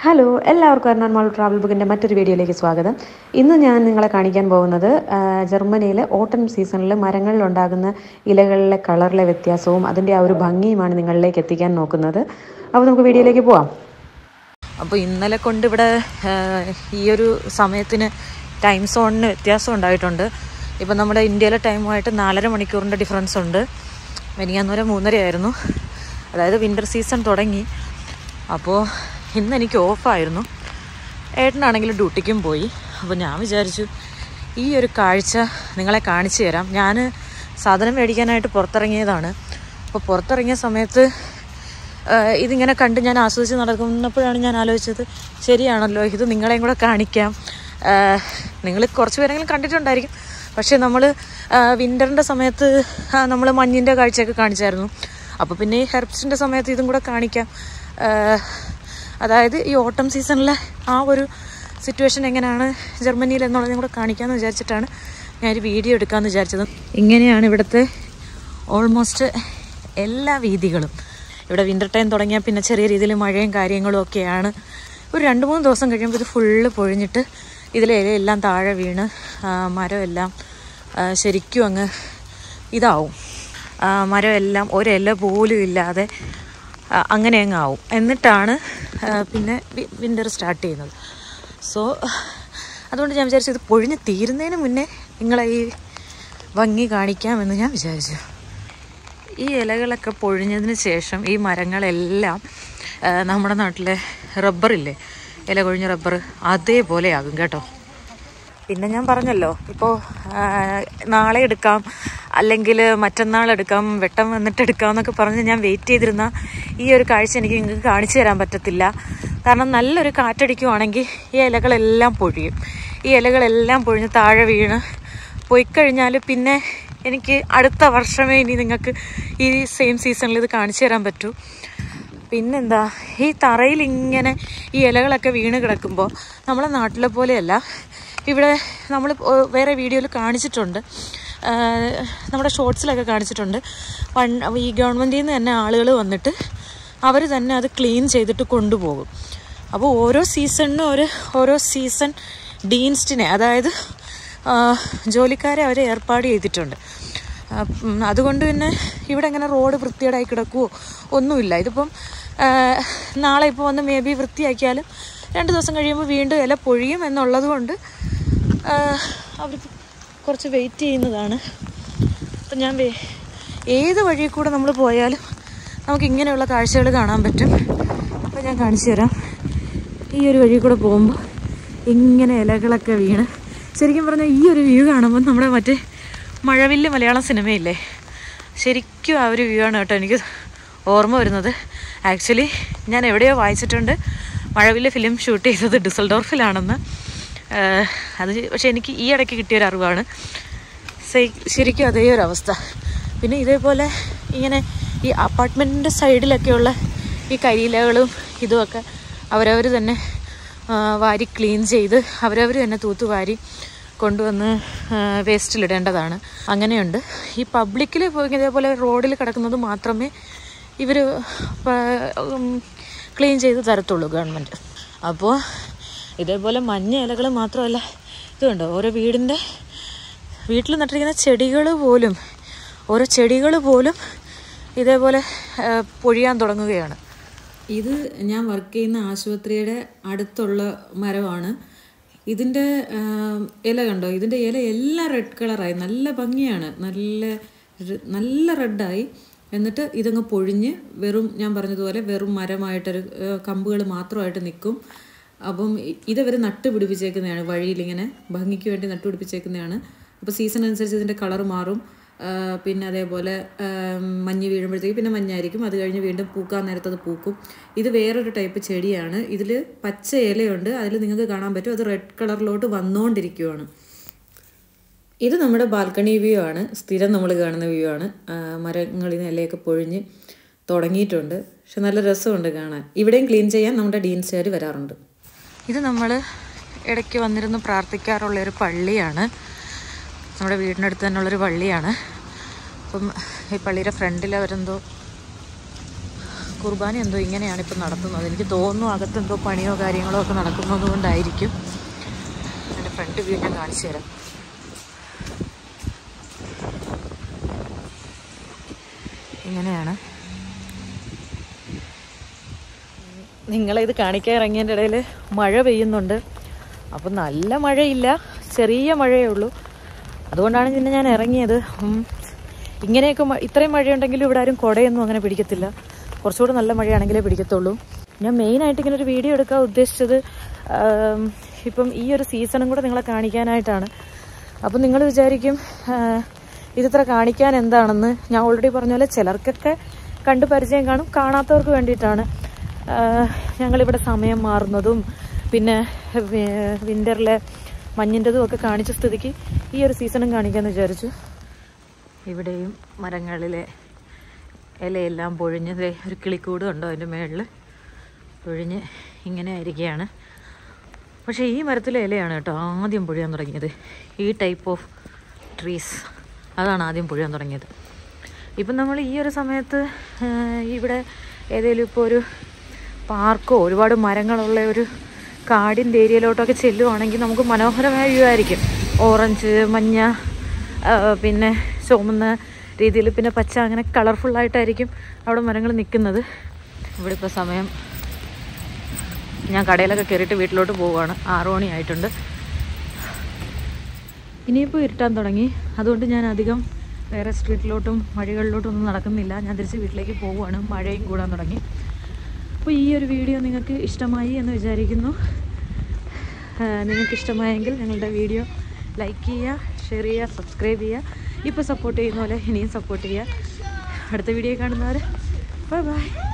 Hello എല്ലാവർക്കും Ernakulam travel ബുക്കിൻ്റെ മറ്റൊരു വീഡിയോയിലേക്ക് സ്വാഗതം ഇന്ന് ഞാൻ നിങ്ങളെ കാണിക്കാൻ പോകുന്നത് ആ, ജർമ്മനിയിലെ ഓട്ടം സീസണിൽ മരങ്ങളിലുണ്ടാകുന്ന ഇലകളിലെ കളറിലെ വ്യത്യാസവും അതിൻ്റെ ആ ഒരു ഭംഗിയുമാണ് നിങ്ങളിലേക്ക് എത്തിക്കാൻ നോക്കുന്നത് അപ്പോൾ നമുക്ക് വീഡിയോയിലേക്ക് പോവാം അപ്പോൾ ഇന്നലെ കൊണ്ട് ഇവിടെ ഈ ഒരു സമയത്തിന് ടൈം സോണിന് വ്യത്യാസം ഉണ്ടായിട്ടുണ്ട് ഇപ്പം നമ്മുടെ ഇന്ത്യയിലെ ടൈമുമായിട്ട് നാലര മണിക്കൂറിൻ്റെ ഡിഫറൻസ് ഉണ്ട് മെനിയാന്നൂര മൂന്നര ആയിരുന്നു അതായത് വിൻ്റർ സീസൺ തുടങ്ങി അപ്പോൾ ഇന്ന് എനിക്ക് ഓഫായിരുന്നു ഏട്ടനാണെങ്കിൽ ഡ്യൂട്ടിക്കും പോയി അപ്പോൾ ഞാൻ വിചാരിച്ചു ഈ ഒരു കാഴ്ച നിങ്ങളെ കാണിച്ചു തരാം ഞാൻ സാധനം മേടിക്കാനായിട്ട് പുറത്തിറങ്ങിയതാണ് അപ്പോൾ പുറത്തിറങ്ങിയ സമയത്ത് ആഹ് ഇതിങ്ങനെ കണ്ട് ഞാൻ ആസ്വദിച്ച് നടക്കുന്നപ്പോഴാണ് ഞാൻ ആലോചിച്ചത് ശരിയാണല്ലോ ഇത് നിങ്ങളെയും കൂടെ കാണിക്കാം നിങ്ങൾ കുറച്ച് പേരെങ്കിലും കണ്ടിട്ടുണ്ടായിരിക്കും പക്ഷേ നമ്മൾ വിൻ്ററിൻ്റെ സമയത്ത് നമ്മൾ മഞ്ഞിൻ്റെ കാഴ്ചയൊക്കെ കാണിച്ചായിരുന്നു അപ്പോൾ പിന്നെ ഈ ഹെർബ്സിൻ്റെ സമയത്ത് ഇതും കൂടെ കാണിക്കാം ആഹ് അതായത് ഈ ഓട്ടം സീസണിലെ ആ ഒരു സിറ്റുവേഷൻ എങ്ങനെയാണ് ജർമ്മനിയിൽ എന്നുള്ളതും കൂടെ കാണിക്കാമെന്ന് വിചാരിച്ചിട്ടാണ് ഞാനൊരു വീഡിയോ എടുക്കാമെന്ന് വിചാരിച്ചത് ഇങ്ങനെയാണ് ഇവിടുത്തെ ഓൾമോസ്റ്റ് എല്ലാ വീതികളും ഇവിടെ വിൻ്റർ ടൈം തുടങ്ങിയാൽ പിന്നെ ചെറിയ രീതിയിൽ മഴയും കാര്യങ്ങളും ഒക്കെയാണ് ഒരു രണ്ട് മൂന്ന് ദിവസം കഴിയുമ്പോൾ ഇത് ഫുള്ള് പൊഴിഞ്ഞിട്ട് ഇതിലെ ഇലയെല്ലാം താഴെ വീണ് ആ, മരമെല്ലാം ആ, ശരിക്കും അങ്ങ് ഇതാവും ആ, മരമെല്ലാം ഒരില പോലും ഇല്ലാതെ ആ, അങ്ങനെ അങ്ങ് ആവും എന്നിട്ടാണ് ആ, പിന്നെ വിൻ്റർ സ്റ്റാർട്ട് ചെയ്യുന്നത് സോ അതുകൊണ്ട് ഞാൻ വിചാരിച്ചു ഇത് പൊഴിഞ്ഞ് തീരുന്നതിന് മുന്നേ നിങ്ങളെ ഈ ഭംഗി കാണിക്കാമെന്ന് ഞാൻ വിചാരിച്ചു ഈ ഇലകളൊക്കെ പൊഴിഞ്ഞതിന് ശേഷം ഈ മരങ്ങളെല്ലാം ആ, നമ്മുടെ നാട്ടിലെ റബ്ബറില്ലേ ഇല കൊഴിഞ്ഞ റബ്ബർ അതേപോലെ ആകും കേട്ടോ പിന്നെ ഞാൻ പറഞ്ഞല്ലോ ഇപ്പോൾ നാളെ എടുക്കാം അല്ലെങ്കിൽ മറ്റന്നാൾ എടുക്കാം വെട്ടം വന്നിട്ട് എടുക്കാം എന്നൊക്കെ പറഞ്ഞ് ഞാൻ വെയിറ്റ് ചെയ്തിരുന്ന ഈ ഒരു കാഴ്ച എനിക്ക് നിങ്ങൾക്ക് കാണിച്ചു തരാൻ പറ്റത്തില്ല കാരണം നല്ലൊരു കാറ്റടിക്കുവാണെങ്കിൽ ഈ ഇലകളെല്ലാം പൊഴിയും ഈ ഇലകളെല്ലാം പൊഴിഞ്ഞ് താഴെ വീണ് പോയി കഴിഞ്ഞാൽ പിന്നെ എനിക്ക് അടുത്ത വർഷമേ ഇനി നിങ്ങൾക്ക് ഈ സെയിം സീസണിൽ ഇത് കാണിച്ചു തരാൻ പറ്റൂ പിന്നെന്താ ഈ തറയിൽ ഇങ്ങനെ ഈ ഇലകളൊക്കെ വീണ് കിടക്കുമ്പോൾ നമ്മളെ നാട്ടിലെ പോലെയല്ല ഇവിടെ നമ്മൾ വേറെ വീഡിയോയിൽ കാണിച്ചിട്ടുണ്ട് ആ, നമ്മുടെ ഷോർട്സിലൊക്കെ കാണിച്ചിട്ടുണ്ട് വൺ ഈ ഗവൺമെൻറ്റിൽ നിന്ന് തന്നെ ആളുകൾ വന്നിട്ട് അവർ തന്നെ അത് ക്ലീൻ ചെയ്തിട്ട് കൊണ്ടുപോകും അപ്പോൾ ഓരോ സീസണിനും ഒരു ഓരോ സീസൺ ഡീൻസ്റ്റിനെ അതായത് ആ, ജോലിക്കാരെ അവർ ഏർപ്പാട് ചെയ്തിട്ടുണ്ട് ആ, ഉം, അതുകൊണ്ട് പിന്നെ ഇവിടെ ഇങ്ങനെ റോഡ് വൃത്തികേടായി കിടക്കുവോ ഒന്നുമില്ല ഇതിപ്പം ആ, നാളെ ഇപ്പോൾ വന്ന് മേ ബി വൃത്തിയാക്കിയാലും രണ്ട് ദിവസം കഴിയുമ്പോൾ വീണ്ടും ഇല പൊഴിയും എന്നുള്ളത് കൊണ്ട് അവർ കുറച്ച് വെയിറ്റ് ചെയ്യുന്നതാണ് അപ്പം ഞാൻ വേ ഏത് വഴിയിൽ കൂടെ നമ്മൾ പോയാലും നമുക്ക് ഇങ്ങനെയുള്ള കാഴ്ചകൾ കാണാൻ പറ്റും അപ്പം ഞാൻ കാണിച്ചു തരാം ഈ ഒരു വഴി കൂടെ പോകുമ്പോൾ ഇങ്ങനെ ഇലകളൊക്കെ വീണ് ശരിക്കും പറഞ്ഞാൽ ഈ ഒരു വ്യൂ കാണുമ്പോൾ നമ്മുടെ മറ്റേ മഴവില്ല് മലയാളം സിനിമയില്ലേ ശരിക്കും ആ ഒരു വ്യൂ ആണ് കേട്ടോ എനിക്ക് ഓർമ്മ വരുന്നത് ആക്ച്വലി ഞാൻ എവിടെയോ വായിച്ചിട്ടുണ്ട് മഴവില്ല് ഫിലിം ഷൂട്ട് ചെയ്തത് ഡിസൽഡോർഫിലാണെന്ന് ആഹ് അത് പക്ഷെ എനിക്ക് ഈ ഇടയ്ക്ക് കിട്ടിയൊരു അറിവാണ് സെ- ശരിക്കും അതേ ഒരു അവസ്ഥ പിന്നെ ഇതേപോലെ ഇങ്ങനെ ഈ അപ്പാർട്ട്മെൻറ്റിൻ്റെ സൈഡിലൊക്കെയുള്ള ഈ കരിയിലകളും ഇതുമൊക്കെ അവരവർ തന്നെ ആ, വാരി ക്ലീൻ ചെയ്ത് അവരവർ തന്നെ തൂത്തുവാരി കൊണ്ടുവന്ന് വേസ്റ്റിലിടേണ്ടതാണ് അങ്ങനെയുണ്ട് ഈ പബ്ലിക്കിൽ പോയി ഇതേപോലെ റോഡിൽ കിടക്കുന്നത് മാത്രമേ ഇവർ ക്ലീൻ ചെയ്ത് തരത്തുള്ളൂ ഗവൺമെൻറ് അപ്പോൾ ഇതേപോലെ മഞ്ഞ ഇലകൾ മാത്രമല്ല ഇതുണ്ട് ഓരോ വീടിൻ്റെ വീട്ടിൽ നട്ടിരിക്കുന്ന ചെടികൾ പോലും ഓരോ ചെടികൾ പോലും ഇതേപോലെ ആ, പൊഴിയാൻ തുടങ്ങുകയാണ് ഇത് ഞാൻ വർക്ക് ചെയ്യുന്ന ആശുപത്രിയുടെ അടുത്തുള്ള മരമാണ് ഇതിൻ്റെ ഇല കണ്ടോ ഇതിൻ്റെ ഇല എല്ലാം റെഡ് കളറായി നല്ല ഭംഗിയാണ് നല്ല ര- നല്ല റെഡായി എന്നിട്ട് ഇതങ്ങ് പൊഴിഞ്ഞ് വെറും ഞാൻ പറഞ്ഞതുപോലെ വെറും മരമായിട്ടൊരു കമ്പുകൾ മാത്രമായിട്ട് നിൽക്കും അപ്പം ഇ- ഇതവർ നട്ട് പിടിപ്പിച്ചേക്കുന്നതാണ് വഴിയിലിങ്ങനെ ഭംഗിക്ക് വേണ്ടി നട്ട് പിടിപ്പിച്ചേക്കുന്നതാണ് അപ്പോൾ സീസൺ അനുസരിച്ച് ഇതിൻ്റെ കളർ മാറും ആ, പിന്നെ അതേപോലെ ആ, മഞ്ഞ് വീഴുമ്പോഴത്തേക്ക് പിന്നെ മഞ്ഞായിരിക്കും അത് കഴിഞ്ഞ് വീണ്ടും പൂക്കാൻ നേരത്ത് അത് പൂക്കും ഇത് വേറൊരു ടൈപ്പ് ചെടിയാണ് ഇതിൽ പച്ച ഇലയുണ്ട് അതിൽ നിങ്ങൾക്ക് കാണാൻ പറ്റും അത് റെഡ് കളറിലോട്ട് വന്നുകൊണ്ടിരിക്കുവാണ് ഇത് നമ്മുടെ ബാൽക്കണി വ്യൂ ആണ് സ്ഥിരം നമ്മൾ കാണുന്ന വ്യൂ ആണ് ആ, മരങ്ങളിൽ നിന്ന് ഇലയൊക്കെ പൊഴിഞ്ഞ് തുടങ്ങിയിട്ടുണ്ട് പക്ഷെ നല്ല രസമുണ്ട് കാണാൻ ഇവിടെയും ക്ലീൻ ചെയ്യാൻ നമ്മുടെ ഡീൻസുകാർ വരാറുണ്ട് ഇത് നമ്മൾ ഇടയ്ക്ക് വന്നിരുന്ന് പ്രാർത്ഥിക്കാറുള്ള ഒരു പള്ളിയാണ് നമ്മുടെ വീടിനടുത്ത് തന്നെയുള്ളൊരു പള്ളിയാണ് അപ്പം ഈ പള്ളിയുടെ ഫ്രണ്ടിൽ അവരെന്തോ കുർബാന എന്തോ ഇങ്ങനെയാണ് ഇപ്പം നടത്തുന്നത് എനിക്ക് തോന്നുന്നു അകത്തെന്തോ പണിയോ കാര്യങ്ങളോ ഒക്കെ നടക്കുന്നത് കൊണ്ടായിരിക്കും എൻ്റെ ഫ്രണ്ട് വ്യൂ ഞാൻ കാണിച്ചു തരാം ഇങ്ങനെയാണ് നിങ്ങളെ ഇത് കാണിക്കാൻ ഇറങ്ങിയതിൻ്റെ ഇടയിൽ മഴ പെയ്യുന്നുണ്ട് അപ്പം നല്ല മഴയില്ല ചെറിയ മഴയേ ഉള്ളൂ അതുകൊണ്ടാണ് പിന്നെ ഞാൻ ഇറങ്ങിയത് ഉം. ഇങ്ങനെയൊക്കെ മ- ഇത്രയും മഴയുണ്ടെങ്കിലും ഇവിടെ ആരും കുടയൊന്നും അങ്ങനെ പിടിക്കത്തില്ല കുറച്ചുകൂടെ നല്ല മഴയാണെങ്കിലേ പിടിക്കത്തുള്ളൂ ഞാൻ മെയിനായിട്ട് ഇങ്ങനെ ഒരു വീഡിയോ എടുക്കാൻ ഉദ്ദേശിച്ചത് ആം, ഇപ്പം ഈ ഒരു സീസണും കൂടെ നിങ്ങളെ കാണിക്കാനായിട്ടാണ് അപ്പം നിങ്ങൾ വിചാരിക്കും ആ, ഇതിത്ര കാണിക്കാൻ എന്താണെന്ന് ഞാൻ ഓൾറെഡി പറഞ്ഞ പോലെ ചിലർക്കൊക്കെ കണ്ടു പരിചയം കാണും കാണാത്തവർക്ക് വേണ്ടിയിട്ടാണ് ആഹ് ഞങ്ങളിവിടെ സമയം മാറുന്നതും പിന്നെ വിൻ്ററിലെ മഞ്ഞിൻ്റെതും ഒക്കെ കാണിച്ച സ്ഥിതിക്ക് ഈ ഒരു സീസണും കാണിക്കാമെന്ന് വിചാരിച്ചു ഇവിടെയും മരങ്ങളിലെ ഇലയെല്ലാം പൊഴിഞ്ഞ് ദേ ഒരു കിളിക്കൂട് ഉണ്ടോ അതിൻ്റെ മേളിൽ പൊഴിഞ്ഞ് ഇങ്ങനെ ആയിരിക്കുകയാണ് പക്ഷേ ഈ മരത്തിലെ ഇലയാണ് കേട്ടോ ആദ്യം പൊഴിയാൻ തുടങ്ങിയത് ഈ ടൈപ്പ് ഓഫ് ട്രീസ് അതാണ് ആദ്യം പൊഴിയാൻ തുടങ്ങിയത് ഇപ്പം നമ്മൾ ഈ ഒരു സമയത്ത് ആ, ഇവിടെ ഏതെങ്കിലും ഇപ്പോൾ ഒരു പാർക്കോ ഒരുപാട് മരങ്ങളുള്ള ഒരു കാടിൻ്റെ ഏരിയയിലോട്ടൊക്കെ ചെല്ലുവാണെങ്കിൽ നമുക്ക് മനോഹരമായ വ്യൂ ആയിരിക്കും ഓറഞ്ച് മഞ്ഞ ആ, പിന്നെ ചുമന്ന രീതിയിൽ പിന്നെ പച്ച അങ്ങനെ കളർഫുള്ളായിട്ടായിരിക്കും അവിടെ മരങ്ങൾ നിൽക്കുന്നത് ഇവിടെ ഇപ്പോൾ സമയം ഞാൻ കടയിലൊക്കെ കയറിയിട്ട് വീട്ടിലോട്ട് പോവുകയാണ് ആറു മണിയായിട്ടുണ്ട് ഇനിയിപ്പോൾ ഇരുട്ടാൻ തുടങ്ങി അതുകൊണ്ട് ഞാൻ അധികം വേറെ സ്ട്രീറ്റിലോട്ടും വഴികളിലോട്ടും ഒന്നും നടക്കുന്നില്ല ഞാൻ തിരിച്ച് വീട്ടിലേക്ക് പോവുകയാണ് മഴയും കൂടാൻ തുടങ്ങി അപ്പോൾ ഈ ഒരു വീഡിയോ നിങ്ങൾക്ക് ഇഷ്ടമായി എന്ന് വിചാരിക്കുന്നു ആ, നിങ്ങൾക്ക് ഇഷ്ടമായെങ്കിൽ ഞങ്ങളുടെ വീഡിയോ ലൈക്ക് ചെയ്യുക ഷെയർ ചെയ്യുക സബ്സ്ക്രൈബ് ചെയ്യുക ഇപ്പോൾ സപ്പോർട്ട് ചെയ്യുന്ന പോലെ ഇനിയും സപ്പോർട്ട് ചെയ്യുക അടുത്ത വീഡിയോ കാണുന്നവരെ ബൈ ബൈ